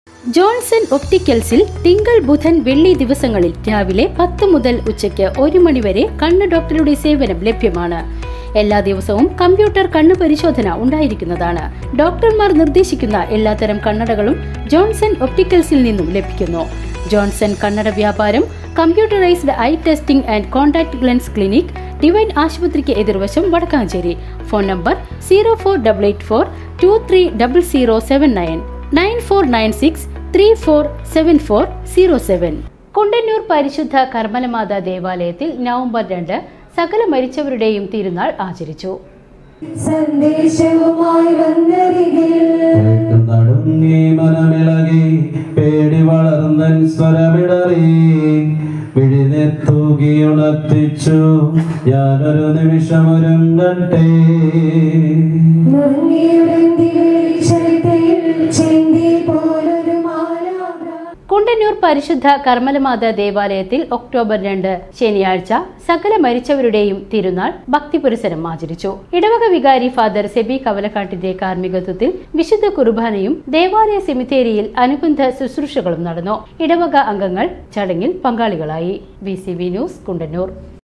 Johnson ഒപ്റ്റിക്കൽസിൽ തിങ്കൾ ബുധൻ വെള്ളി ദിവസങ്ങളിൽ രാവിലെ പത്ത് മുതൽ ഉച്ചയ്ക്ക് ഒരു മണിവരെ കണ്ണ് ഡോക്ടറുടെ സേവനം ലഭ്യമാണ് എല്ലാ ദിവസവും കമ്പ്യൂട്ടർ കണ്ണു പരിശോധന ഉണ്ടായിരിക്കുന്നതാണ് ഡോക്ടർമാർ നിർദ്ദേശിക്കുന്ന എല്ലാത്തരം കണ്ണടകളും ജോൺസൺ ഒപ്റ്റിക്കൽസിൽ നിന്നും ലഭിക്കുന്നു ജോൺസൺ കണ്ണട വ്യാപാരം computerised eye testing and contact lens clinic Divine ആശുപത്രിക്ക് എതിർവശം Vadakkanchery phone number zero four double eight four two three double zero seven nine nine four nine six three four seven four zero seven Kundannoor പരിശുദ്ധ കർമ്മലമാത ദേവാലയത്തിൽ November രണ്ട് സകല മരിച്ചവരുടെയും തിരുനാൾ ആചരിച്ചു സന്ദേശവുമായി വന്നരികിൽ നടുങ്ങി മനമിളകി പേടി വളർന്നൻ സ്വരമിടറി വിഴിനെത്തൂകി ഉണർത്തിച്ചു ഞാനൊരു നിമിഷമൊരുങ്ങട്ടെ ചരിതയിൽ ചെന്തി പോലൊരു മാലാക കുണ്ടന്നൂർ പരിശുദ്ധ കർമ്മലമാത ദേവാലയത്തിൽ ഒക്ടോബർ രണ്ട് ശനിയാഴ്ച സകല മരിച്ചവരുടെയും തിരുനാൾ ഭക്തിപുരസരം ആചരിച്ചു ഇടവക വികാരി ഫാദർ സെബി കവലക്കാട്ടിന്റെ കാർമ്മികത്വത്തിൽ വിശുദ്ധ കുർബാനയും ദേവാലയ സെമിത്തേരിയിൽ അനുബന്ധ ശുശ്രൂഷകളും നടന്നു ഇടവക അംഗങ്ങൾ ചടങ്ങിൽ പങ്കാളികളായി വി ന്യൂസ് കുണ്ടന്നൂർ